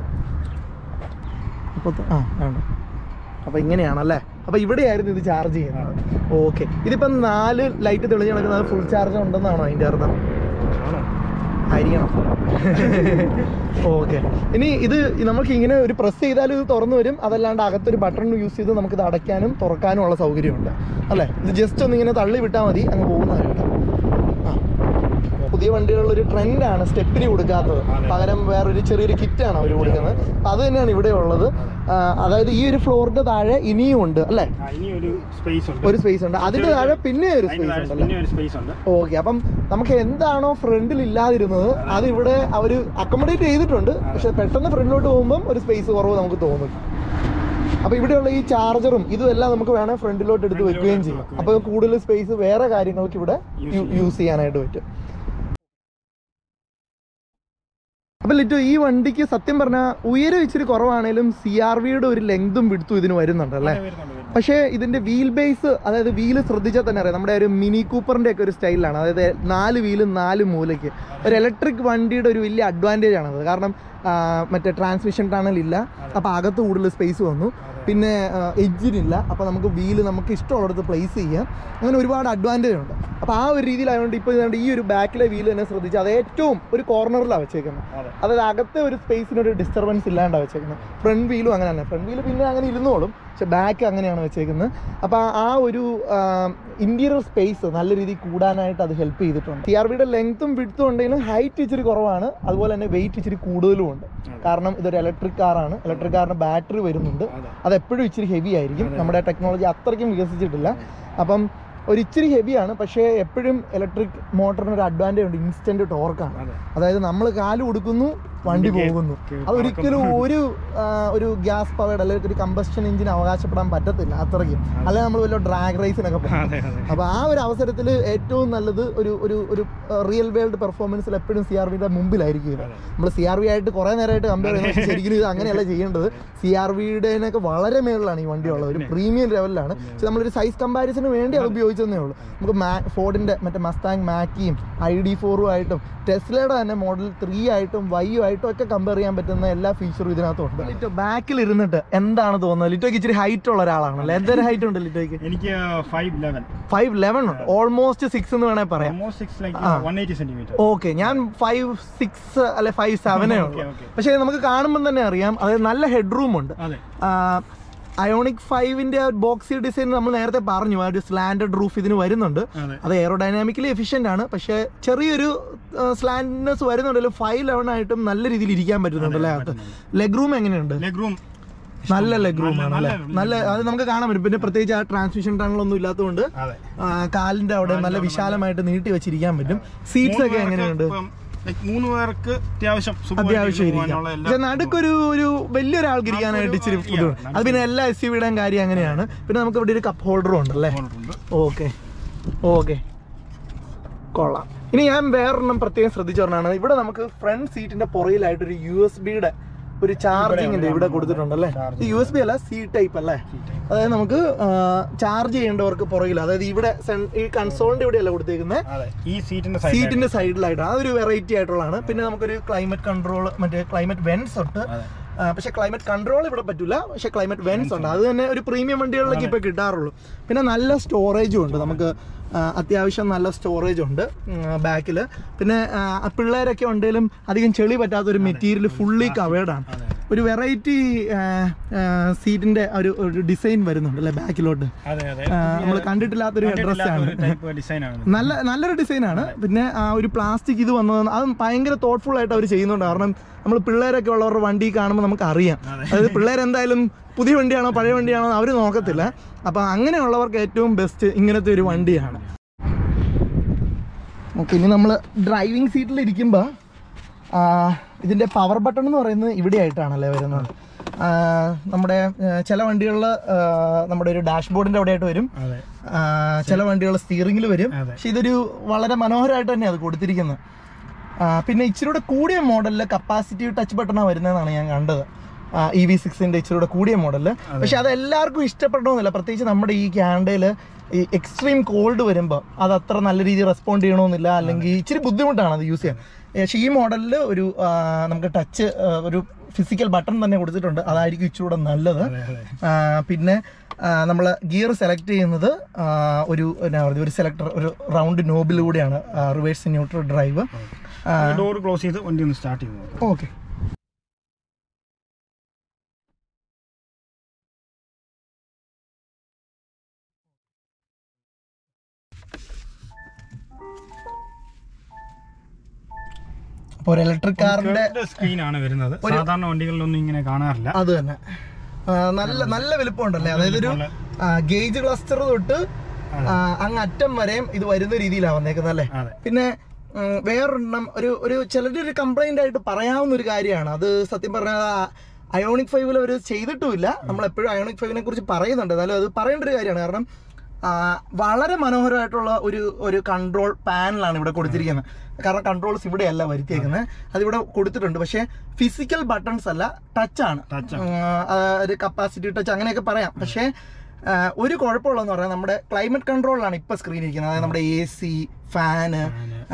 ഇപ്പോൾ ആ വേണ്ട അപ്പോൾ ഇങ്ങനെയാണല്ലേ അപ്പോൾ ഇവിടെയായിരുന്നു ഇത് ചാർജ് ചെയ്യുന്നത് ഓക്കെ ഇതിപ്പം നാല് ലൈറ്റ് തെളിഞ്ഞ് നടക്കുന്നത് ഫുൾ ചാർജ് ഉണ്ടെന്നാണോ അതിൻ്റെ അർത്ഥം ആണോ? അരിയണം ഓക്കെ ഇനി ഇത് നമുക്ക് ഇങ്ങനെ ഒരു പ്രസ് ചെയ്താലും ഇത് തുറന്നു വരും അതല്ലാണ്ട് അകത്തൊരു ബട്ടൺ യൂസ് ചെയ്ത് നമുക്കിത് അടയ്ക്കാനും തുറക്കാനും ഉള്ള സൗകര്യമുണ്ട് അല്ലേ ഇത് ജസ്റ്റ് ഒന്ന് ഇങ്ങനെ തള്ളി വിട്ടാൽ മതി അങ്ങ് പോകുന്നതാണ് കേട്ടോ ആ പുതിയ വണ്ടികളിൽ ഒരു ട്രെൻഡാണ് സ്റ്റെപ്പിന് കൊടുക്കാത്തത് അതെ. പകരം വേറൊരു ചെറിയൊരു കിറ്റാണ് അവർ കൊടുക്കുന്നത് അപ്പം അത് തന്നെയാണ് ഇവിടെ ഉള്ളത് ആ, അതായത് ഈ ഒരു ഫ്ലോറിന്റെ താഴെ ഇനിയും ഉണ്ട് അല്ലേ ആ, ഇനി ഒരു സ്പേസ് ഉണ്ട് ഒരു സ്പേസ് ഉണ്ട് അതിന്റെ താഴെ പിന്നെ ഒരു അതിന് സ്പേസ് താഴെ ഉണ്ട് അല്ലേ പിന്നെ ഒരു സ്പേസ് ഉണ്ട് ഓക്കെ അപ്പം നമുക്ക് എന്താണോ ഫ്രണ്ടിൽ ഇല്ലാതിരുന്നത് അത് ഇവിടെ അവർ അക്കോമഡേറ്റ് ചെയ്തിട്ടുണ്ട് പക്ഷെ പെട്ടെന്ന് ഫ്രണ്ടിലോട്ട് പോകുമ്പം ഒരു സ്പേസ് കുറവ് നമുക്ക് തോന്നും അപ്പൊ ഇവിടെയുള്ള ഈ ചാർജറും ഇതും എല്ലാം നമുക്ക് വേണേൽ ഫ്രണ്ടിലോട്ട് എടുത്ത് ഫ്രണ്ടിലോട്ട് വെക്കുകയും എടുത്ത് ചെയ്യും വെക്കുകയും അപ്പൊ കൂടുതൽ സ്പേസ് വേറെ കാര്യങ്ങൾക്ക് ഇവിടെ Use ചെയ്യാം. യൂസ് ചെയ്യാനായിട്ട് പറ്റും അപ്പൊ ലിറ്റു ഈ വണ്ടിക്ക് സത്യം പറഞ്ഞാൽ ഉയരം ഇച്ചിരി കുറവാണേലും സി ആർ വിയുടെ ഒരു ലെങ്തും വിടുത്തും ഇതിന് വരുന്നുണ്ട് അല്ലേ അതെ, വരുന്നുണ്ട്, വരുന്നുണ്ട്. പക്ഷേ ഇതിന്റെ വീൽ ബേസ് അതായത് വീല് ശ്രദ്ധിച്ചാൽ തന്നെ അറിയാം നമ്മുടെ ഒരു മിനി കൂപ്പറിന്റെ ഒക്കെ ഒരു സ്റ്റൈലാണ് അതായത് നാല് വീലും നാല് മൂലയ്ക്ക് ഒരു ഇലക്ട്രിക് വണ്ടിയുടെ ഒരു വലിയ അഡ്വാൻറ്റേജ് ആണത് കാരണം ആ, മറ്റേ ട്രാൻസ്മിഷൻ ടണൽ ഇല്ല അപ്പോൾ അകത്ത് കൂടുതൽ സ്പേസ് വന്നു പിന്നെ എഡ്ജിനില്ല അപ്പോൾ നമുക്ക് വീല് നമുക്ക് ഇഷ്ടമുള്ളിടത്ത് പ്ലേസ് ചെയ്യാം അങ്ങനെ ഒരുപാട് അഡ്വാൻറ്റേജ് ഉണ്ട് അപ്പോൾ ആ ഒരു രീതിയിലായതുകൊണ്ട് ഇപ്പോൾ ഇതുകൊണ്ട് ഈ ഒരു ബാക്കിലെ വീല് തന്നെ ശ്രദ്ധിച്ചാൽ അത് ഏറ്റവും ഒരു കോർണറിലാണ് വെച്ചേക്കുന്നത് അതെ. അതായത് അകത്തെ ഒരു സ്പേസിനൊരു ഡിസ്റ്റർബൻസ് ഇല്ലാണ്ടാണ് വെച്ചേക്കുന്നത് ഫ്രണ്ട് വീലും അങ്ങനെ തന്നെ ഫ്രണ്ട് വീല് പിന്നെ അങ്ങനെ ഇരുന്നോളും പക്ഷെ ബാക്ക് അങ്ങനെയാണ് വെച്ചേക്കുന്നത് അപ്പോൾ ആ ഒരു ഇന്റീരിയർ സ്പേസ് നല്ല രീതിയിൽ കൂടാനായിട്ട് അത് ഹെൽപ്പ് ചെയ്തിട്ടുണ്ട് സി ആർ വിയുടെ ലെങ്ത്തും വിടുത്തും ഉണ്ടെങ്കിലും ഹൈറ്റ് ഇച്ചിരി കുറവാണ് അതുപോലെ തന്നെ വെയിറ്റ് ഇച്ചിരി കൂടുതലും ഉണ്ട് കാരണം ഇതൊരു ഇലക്ട്രിക് കാറാണ് ഇലക്ട്രിക് കാറിന് ബാറ്ററി വരുന്നുണ്ട് അതെ. അത് എപ്പോഴും ഇച്ചിരി ഹെവി ആയിരിക്കും അതെ. നമ്മുടെ ടെക്നോളജി അത്രയ്ക്കും വികസിച്ചിട്ടില്ല അപ്പം ഒരു ഇച്ചിരി ഹെവിയാണ് പക്ഷേ എപ്പോഴും ഇലക്ട്രിക് മോട്ടറിന് ഒരു അഡ്വാൻറ്റേജ് ഉണ്ട് ഇൻസ്റ്റന്റ് ടോർക്കാണ് അതെ. അതായത് നമ്മൾ കാല് കൊടുക്കുന്നു വണ്ടി വണ്ടി പോകുന്നു കേ- അതൊരിക്കലും ഒരു ആ, ഒരു ഗ്യാസ് പവേഡ് അല്ലെങ്കിൽ ഒരു കമ്പസ്റ്റൻ എഞ്ചിൻ അവകാശപ്പെടാൻ പറ്റത്തില്ല അത്രയ്ക്കും അല്ലെങ്കിൽ നമ്മൾ വല്ല ഡ്രാഗ് റേസിനൊക്കെ പോകും അതെ, അതെ. അപ്പോൾ ആ ഒരു അവസരത്തിൽ ഏറ്റവും നല്ലത് ഒരു ഒരു ഒരു റിയൽ വേൾഡ് പെർഫോമൻസിൽ എപ്പോഴും സി ആർ വിയുടെ മുമ്പിലായിരിക്കും ഇത് അതെ. നമ്മൾ സി ആർ വി ആയിട്ട് കുറേ നേരമായിട്ട് കമ്പയർ ചെയ്യുന്നത് പക്ഷേ ശരിക്കും ഇത് അങ്ങനെയല്ല ചെയ്യേണ്ടത് സി ആർ വിയുടെനൊക്കെ വളരെ മേളിലാണ് ഈ വണ്ടി ഉള്ളത് ഒരു പ്രീമിയം ലെവലിലാണ് പക്ഷെ നമ്മളൊരു സൈസ് കമ്പാരിസന് വേണ്ടി അത് ഉപയോഗിച്ചതേ ഉള്ളൂ നമുക്ക് മാ ഫോർഡിൻ്റെ മറ്റേ മസ്താങ് മാക്കിയും ഐ ഡി ഫോറും ആയിട്ടും ടെസ്ലയുടെ തന്നെ മോഡൽ ത്രീ ആയിട്ടും വൈയും ആയിട്ടും ഒക്കെ കമ്പയർ ചെയ്യാൻ പറ്റുന്ന എല്ലാ ഫീച്ചറും ഇതിനകത്തുണ്ട് ലിറ്റോ ബാക്കിൽ ഇരുന്നിട്ട് എന്താണ് തോന്നുന്നത് ലിറ്റോയ്ക്ക് ഇച്ചിരി ഹൈറ്റ് ഉള്ള ഒരാളാണല്ലേ എന്തൊരു ഹൈറ്റ് ഉണ്ട് ലിറ്റോയ്ക്ക് എനിക്ക് ഫൈവ് ലെവൻ ഫൈവ് ലെവൻ ഉണ്ട് ഓൾമോസ്റ്റ് സിക്സ് എന്ന് വേണേൽ പറയാം ഓൾമോസ്റ്റ് സിക്സ് ലൈക്ക് ആ. വൺ എയ്റ്റി സെന്റിമീറ്റർ ഓക്കെ ഞാൻ ഫൈവ് സിക്സ് അല്ലെ ഫൈവ് സെവനേ Okay, ഉള്ളൂ okay. പക്ഷേ നമുക്ക് കാണുമ്പോൾ തന്നെ അറിയാം അതായത് നല്ല ഹെഡ് റൂം ഉണ്ട് അതെ അയോണിക് ഫൈവിന്റെ ബോക്സി ഡിസൈൻ നമ്മൾ നേരത്തെ പറഞ്ഞു ആ ഒരു സ്ലാൻഡഡ് റൂഫ് ഇതിന് വരുന്നുണ്ട് അതെ അത് എയറോഡൈനാമിക്കലി എഫിഷ്യന്റ് ആണ് പക്ഷേ ചെറിയൊരു സ്ലാൻഡ്നെസ് വരുന്നുണ്ടല്ലോ ഫൈവ് ലെവൻ ആയിട്ടും നല്ല രീതിയിൽ ഇരിക്കാൻ പറ്റുന്നുണ്ടല്ലേ അകത്ത് ലെഗ് റൂം എങ്ങനെയുണ്ട് ലെഗ് റൂം നല്ല ലെഗ് റൂം ആണ് അല്ലേ നല്ല അത് നമുക്ക് കാണാൻ പറ്റും പിന്നെ പ്രത്യേകിച്ച് ആ ട്രാൻസ്മിഷൻ ടണലൊന്നും ഇല്ലാത്തതുകൊണ്ട് അതെ ആ, കാലിന്റെ അവിടെ നല്ല വിശാലമായിട്ട് നീട്ടി വെച്ചിരിക്കാൻ പറ്റും സീറ്റ്സ് ഒക്കെ എങ്ങനെയുണ്ട് ലൈക്ക് മൂന്ന് പേർക്ക് അത്യാവശ്യം സുഖമായിട്ട് അത്യാവശ്യം ഇരുന്ന് ഇരിക്കാം പോകാനുള്ള എല്ലാ പക്ഷെ നടുക്കൊരു ഒരു വലിയൊരാൾക്ക് ഇരിക്കാനായിട്ട് ഇച്ചിരി നമുക്കൊരു, ബുദ്ധിമുട്ട് yeah, അത് പിന്നെ എല്ലാ എസ് യുവിയുടെയും കാര്യം അങ്ങനെയാണ് പിന്നെ നമുക്ക് ഇവിടെ ഒരു കപ്പ് ഹോൾഡറും ഉണ്ടല്ലേ ഉണ്ട്. ഓക്കെ ഓക്കെ കൊള്ളാം ഇനി ഞാൻ വേറൊരെണ്ണം പ്രത്യേകം ശ്രദ്ധിച്ചു പറഞ്ഞാണ് ഇവിടെ നമുക്ക് ഫ്രണ്ട് സീറ്റിന്റെ പുറയിലായിട്ട് ഒരു യു എസ് ബിയുടെ ഒരു ചാർജിങ്ങിന്റെ ഇവിടെ കൊടുത്തിട്ടുണ്ടല്ലേ ഈ യു എസ് ബി അല്ല സി ടൈപ്പ് അല്ലേ അതായത് നമുക്ക് ചാർജ് ചെയ്യേണ്ടവർക്ക് പുറകിൽ അതായത് ഇവിടെ cen- ഈ കൺസോളിന്റെ ഇവിടെയല്ല കൊടുത്തേക്കുന്നത് അതെ ഈ സീറ്റിന്റെ സൈഡ് സീറ്റിന്റെ സൈഡിലായിട്ട് അതൊരു വെറൈറ്റി ആയിട്ടുള്ളതാണ് പിന്നെ നമുക്കൊരു ക്ലൈമറ്റ് കൺട്രോൾ മറ്റേ ക്ലൈമറ്റ് വെൻസ് ഉണ്ട് അതെ ആ, പക്ഷെ ക്ലൈമറ്റ് കൺട്രോൾ ഇവിടെ പറ്റില്ല പക്ഷെ ക്ലൈമറ്റ് വെൻസ് ഉണ്ട് അത് തന്നെ ഒരു പ്രീമിയം വണ്ടികളിലേക്ക് ഇപ്പോൾ കിട്ടാറുള്ളൂ പിന്നെ നല്ല സ്റ്റോറേജും ഉണ്ട് നമുക്ക് ആ, അത്യാവശ്യം നല്ല സ്റ്റോറേജ് ഉണ്ട് ബാക്കിൽ പിന്നെ ആ, പിള്ളേരൊക്കെ ഉണ്ടെങ്കിലും അധികം ചെളി പറ്റാത്ത ഒരു മെറ്റീരിയൽ ഫുള്ളി കവേർഡ് ആണ് അതെ ഒരു വെറൈറ്റി സീറ്റിന്റെ ഒരു ഒരു ഡിസൈൻ വരുന്നുണ്ട് അല്ലേ ബാക്കിലോട്ട് അതെ അതെ നമ്മൾ കണ്ടിട്ടില്ലാത്തൊരു ഡ്രസ് ആണ് ടൈപ്പ് ഡിസൈൻ ആണ് നല്ല നല്ലൊരു ഡിസൈനാണ് പിന്നെ ആ ഒരു പ്ലാസ്റ്റിക് ഇത് വന്നത് അത് ഭയങ്കര തോട്ട്ഫുൾ ആയിട്ട് അവർ ചെയ്യുന്നുണ്ട് കാരണം നമ്മൾ പിള്ളേരൊക്കെ ഉള്ളവരുടെ വണ്ടി കാണുമ്പോൾ നമുക്ക് അറിയാം അതെ. അതായത് പിള്ളേർ എന്തായാലും പുതിയ വണ്ടിയാണോ പഴയ വണ്ടിയാണോ അവർ നോക്കത്തില്ല അപ്പം അങ്ങനെയുള്ളവർക്ക് ഏറ്റവും ബെസ്റ്റ് ഇങ്ങനത്തെ ഒരു വണ്ടിയാണ് ഓക്കെ ഇനി നമ്മൾ ഡ്രൈവിംഗ് സീറ്റിൽ ഇരിക്കുമ്പോൾ ഇതിൻ്റെ പവർ ബട്ടൺ എന്ന് പറയുന്നത് ഇവിടെ ആയിട്ടാണല്ലേ വരുന്നത് ആ, നമ്മുടെ ആ, ചില വണ്ടികളിൽ നമ്മുടെ ഒരു ഡാഷ്ബോർഡിൻ്റെ അവിടെ ആയിട്ട് വരും അതെ ആ, ചില വണ്ടികൾ സ്റ്റിയറിംഗിൽ വരും അതെ. പക്ഷെ ഇതൊരു വളരെ മനോഹരമായിട്ട് തന്നെ അത് കൊടുത്തിരിക്കുന്നത് ആ, പിന്നെ ഇച്ചിരി കൂടെ കൂടിയ മോഡലിൽ കപ്പാസിറ്റി ടച്ച് ബട്ടണാണ് വരുന്നതെന്നാണ് ഞാൻ കണ്ടത് ഇ വി സിക്സിന്റെ ഇച്ചിരി കൂടെ കൂടിയ മോഡല് പക്ഷെ അത് എല്ലാവർക്കും ഇഷ്ടപ്പെടണമെന്നില്ല പ്രത്യേകിച്ച് നമ്മുടെ ഈ ക്യാൻഡയിൽ ഈ എക്സ്ട്രീം കോൾഡ് വരുമ്പോൾ അത് അത്ര നല്ല രീതിയിൽ റെസ്പോണ്ട് ചെയ്യണമെന്നില്ല അല്ലെങ്കിൽ ഇച്ചിരി ബുദ്ധിമുട്ടാണ് അത് യൂസ് ചെയ്യാൻ പക്ഷേ ഈ മോഡലിൽ ഒരു ആ, നമുക്ക് ടച്ച് ഒരു ഫിസിക്കൽ ബട്ടൺ തന്നെ കൊടുത്തിട്ടുണ്ട് അതായിരിക്കും ഇച്ചിരി കൂടെ നല്ലത് അതെ അതെ ആ, പിന്നെ നമ്മൾ ഗിയർ സെലക്ട് ചെയ്യുന്നത് ആ, ഒരു എന്നാ പറയുക ഒരു സെലക്ടർ ഒരു റൗണ്ട് നോബിലൂടെയാണ് reverse neutral drive door close ചെയ്ത് വണ്ടി ഒന്ന് സ്റ്റാർട്ട് ചെയ്ത് നോക്കാം ഓക്കെ അപ്പോൾ ഒരു ഇലക്ട്രിക് കാറിന്റെ സ്ക്രീൻ ആണ് വരുന്നത് സാധാരണ വണ്ടികളിലൊന്നും ഇങ്ങനെ കാണാറില്ല അത് തന്നെ ആ, നല്ല നല്ല വലുപ്പമുണ്ടല്ലേ അതായത് ഒരു ഗേജ് ക്ലസ്റ്റർ തൊട്ട് ആ, അങ്ങ് അറ്റം വരെയും ഇത് വരുന്ന രീതിയിലാണ് വന്നേക്കുന്നത് അല്ലേ അതെ പിന്നെ ഉം, വേറൊരെണ്ണം ഒരു ഒരു ചിലരുടെ ഒരു കംപ്ലൈന്റ് ആയിട്ട് പറയാവുന്ന ഒരു കാര്യമാണ് അത് സത്യം പറഞ്ഞാൽ അയോണിക് ഫൈവിൽ അവർ ചെയ്തിട്ടുമില്ല നമ്മൾ എപ്പോഴും അയോണിക് ഫൈവിനെ കുറിച്ച് പറയുന്നുണ്ട് എന്നാലും അത് പറയേണ്ട ഒരു കാര്യമാണ് കാരണം ആ, വളരെ മനോഹരമായിട്ടുള്ള ഒരു ഒരു കൺട്രോൾ പാനലാണ് ഇവിടെ കൊടുത്തിരിക്കുന്നത് കാരണം കൺട്രോൾസ് ഇവിടെയല്ല വരുത്തിയേക്കുന്നത് അതിവിടെ കൊടുത്തിട്ടുണ്ട് പക്ഷേ ഫിസിക്കൽ ബട്ടൺസ് അല്ല ടച്ച് ആണ് Touch ഉം, ആ, ഒരു കപ്പാസിറ്റി ടച്ച് അങ്ങനെയൊക്കെ പറയാം പക്ഷേ ആ, ഒരു കുഴപ്പമുള്ളതെന്ന് പറഞ്ഞാൽ നമ്മുടെ ക്ലൈമറ്റ് കൺട്രോളിലാണ് ഇപ്പൊ സ്ക്രീൻ ഇരിക്കുന്നത് അതായത് നമ്മുടെ എ സി ഫാന്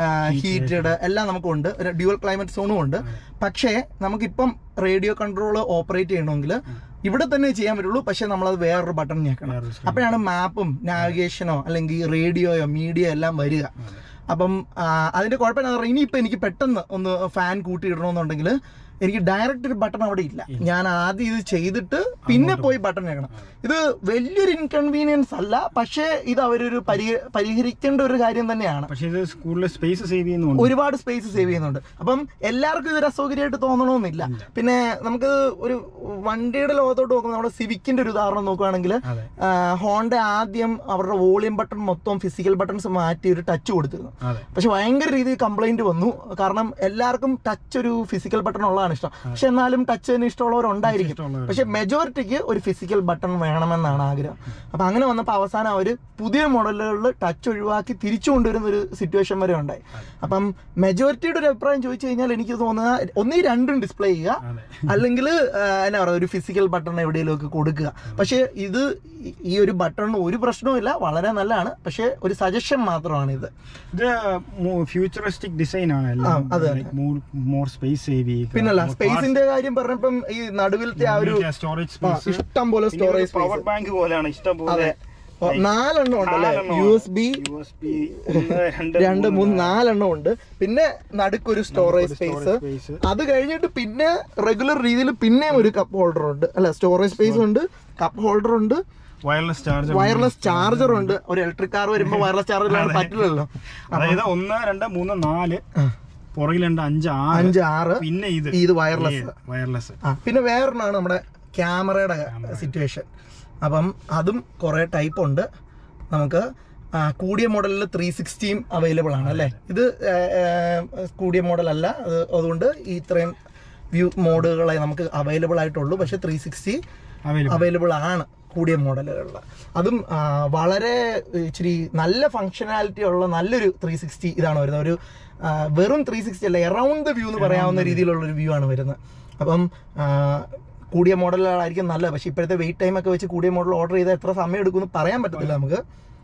ഹീറ്റഡ് എല്ലാം നമുക്കുണ്ട് ഒരു ഡ്യുവൽ ക്ലൈമറ്റ് സോണും ഉണ്ട് പക്ഷേ നമുക്കിപ്പം റേഡിയോ കൺട്രോൾ ഓപ്പറേറ്റ് ചെയ്യണമെങ്കിൽ ഇവിടെ തന്നെ ചെയ്യാൻ പറ്റുള്ളൂ പക്ഷേ നമ്മളത് വേറൊരു ബട്ടൺ ഞെക്കണം വേറൊരു screen. അപ്പോഴാണ് മാപ്പും നാവിഗേഷനോ അല്ലെങ്കിൽ റേഡിയോയോ മീഡിയ എല്ലാം വരിക അപ്പം ആ, അതിന്റെ കുഴപ്പം എന്താ പറയുക ഇനിയിപ്പോൾ എനിക്ക് പെട്ടെന്ന് ഒന്ന് ഫാൻ കൂട്ടിയിടണമെന്നുണ്ടെങ്കിൽ എനിക്ക് ഡയറക്റ്റ് ഒരു ബട്ടൺ അവിടെ ഇല്ല ഞാൻ ആദ്യം ഇത് ചെയ്തിട്ട് പിന്നെ പോയി ബട്ടൺ ഞെക്കണം ഇത് വലിയൊരു ഇൻകൺവീനിയൻസ് അല്ല പക്ഷേ ഇത് അവരൊരു പരിഹ- പരിഹരിക്കേണ്ട ഒരു കാര്യം തന്നെയാണ് പക്ഷേ ഇത് സ്കൂളിലെ സ്പേസ് സേവ് ചെയ്യുന്നുണ്ട് ഒരുപാട് സ്പേസ് സേവ് ചെയ്യുന്നുണ്ട് അപ്പം എല്ലാവർക്കും ഇതൊരു അസൗകര്യമായിട്ട് തോന്നണമെന്നില്ല പിന്നെ നമുക്ക് ഒരു വണ്ടിയുടെ ലോകത്തോട്ട് നോക്കുമ്പോൾ നമ്മുടെ സിവിക്കിന്റെ ഒരു ഉദാഹരണം നോക്കുകയാണെങ്കിൽ അതെ ഹോണ്ട ആദ്യം അവരുടെ വോളിയം ബട്ടൺ മൊത്തം ഫിസിക്കൽ ബട്ടൺസ് മാറ്റി ഒരു ടച്ച് കൊടുത്തിരുന്നു അതെ പക്ഷെ ഭയങ്കര രീതിയിൽ കംപ്ലൈന്റ് വന്നു കാരണം എല്ലാവർക്കും ടച്ച് ഒരു ഫിസിക്കൽ ബട്ടൺ ഉള്ളതാണ് ഇഷ്ടം പക്ഷെ എന്നാലും ടച്ച് തന്നെ ഇഷ്ടമുള്ളവരുണ്ടായിരിക്കും ഇഷ്ടമുള്ളവർ പക്ഷെ മെജോറിറ്റിക്ക് ഒരു ഫിസിക്കൽ ബട്ടൺ വേണമെന്നാണ് ആഗ്രഹം അപ്പൊ അങ്ങനെ വന്നപ്പോൾ അവസാനം അവർ പുതിയ മോഡലുകളിൽ ടച്ച് ഒഴിവാക്കി തിരിച്ചു കൊണ്ടുവരുന്ന ഒരു സിറ്റുവേഷൻ വരെ ഉണ്ടായി അപ്പം മെജോറിറ്റിയുടെ ഒരു അഭിപ്രായം ചോദിച്ചു കഴിഞ്ഞാൽ എനിക്ക് തോന്നുക ഒന്നീ രണ്ടും ഡിസ്പ്ലേ ചെയ്യുക അതെ അല്ലെങ്കിൽ എന്നാ പറയുക ഒരു ഫിസിക്കൽ ബട്ടൺ എവിടെയെങ്കിലുമൊക്കെ കൊടുക്കുക പക്ഷേ ഇത് ഈ- ഈ ഒരു ബട്ടണിന് ഒരു പ്രശ്നവുമില്ല വളരെ നല്ലതാണ് പക്ഷേ ഒരു സജഷൻ മാത്രമാണ് ഇത് ഇത് ഫ്യൂച്ചറിസ്റ്റിക് ഡിസൈൻ ആണ് ആ, അത് മോർ സ്പേസ് സേവ് ചെയ്യുക പിന്നല്ല സ്പേസിന്റെ കാര്യം പറഞ്ഞപ്പം ഈ നടുവിലത്തെ ആ ഒരു സ്റ്റോറേജ് ആ, സ്പേസ് ഇഷ്ടം പോലെ സ്റ്റോറേജ് പവർ സ്പേസ് ബാങ്ക് പോലെയാണ് ഇഷ്ടം അതെ പോലെ ഓ, നാലെണ്ണം ഉണ്ടല്ലേ U S B U S B ഒന്ന് രണ്ട് രണ്ട് മൂന്ന് നാലെണ്ണം ഉണ്ട് പിന്നെ നടുക്കൊരു സ്റ്റോറേജ് സ്പേസ് സ്പേസ് അത് കഴിഞ്ഞിട്ട് പിന്നെ റെഗുലർ രീതിയിൽ പിന്നെയും ഒരു കപ്പ് ഹോൾഡർ ഉണ്ട് അല്ല സ്റ്റോറേജ് സ്പേസ് ഉണ്ട് കപ്പ് ഹോൾഡർ ഉണ്ട് വയർലെസ് ചാർജർ വയർലെസ് ചാർജർ ഉണ്ട് ഒരു ഇലക്ട്രിക് കാർ വരുമ്പോൾ വയർലെസ് ചാർജർ ഇല്ലാണ്ട് പറ്റില്ലല്ലോ അതായത് ഒന്ന് രണ്ട് മൂന്ന് നാല് പുറകിലുണ്ട് അഞ്ച് ആറ് അഞ്ച് ആറ് പിന്നെ ഇത് ഇത് വയർലെസ് വയർലെസ് ആ പിന്നെ വേറൊന്നാണ് നമ്മുടെ ക്യാമറയുടെ സിറ്റുവേഷൻ അപ്പം അതും കുറേ ടൈപ്പ് ഉണ്ട് നമുക്ക് ആ, കൂടിയ മോഡലിൽ ത്രീ സിക്സ്റ്റിയും അവൈലബിൾ ആണ് അല്ലേ ഇത് ആ, ആ, കൂടിയ മോഡൽ അല്ല അത് അതുകൊണ്ട് ഈ ഇത്രയും വ്യൂ മോഡുകളെ നമുക്ക് അവൈലബിൾ ആയിട്ടുള്ളൂ പക്ഷെ ത്രീ സിക്സ്റ്റി അവൈലബിൾ അവൈലബിൾ ആണ് കൂടിയ മോഡലുകളിൽ അതും ആ, വളരെ ഇച്ചിരി നല്ല ഫങ്ഷനാലിറ്റി ഉള്ള നല്ലൊരു ത്രീ സിക്സ്റ്റി ഇതാണ് വരുന്നത് ഒരു ആ, വെറും ത്രീ സിക്സ്റ്റി അല്ല എറൗണ്ട് ദ വ്യൂ എന്ന് പറയാവുന്ന രീതിയിലുള്ള ഒരു വ്യൂ ആണ് വരുന്നത് അപ്പം ആ, കൂടിയ മോഡലുകളായിരിക്കും നല്ലത് പക്ഷെ ഇപ്പോഴത്തെ വെയിറ്റ് ടൈം ഒക്കെ വെച്ച് കൂടിയ മോഡൽ ഓർഡർ ചെയ്താൽ എത്ര സമയം എടുക്കുമെന്ന് പറയാൻ പറ്റത്തില്ല നമുക്ക്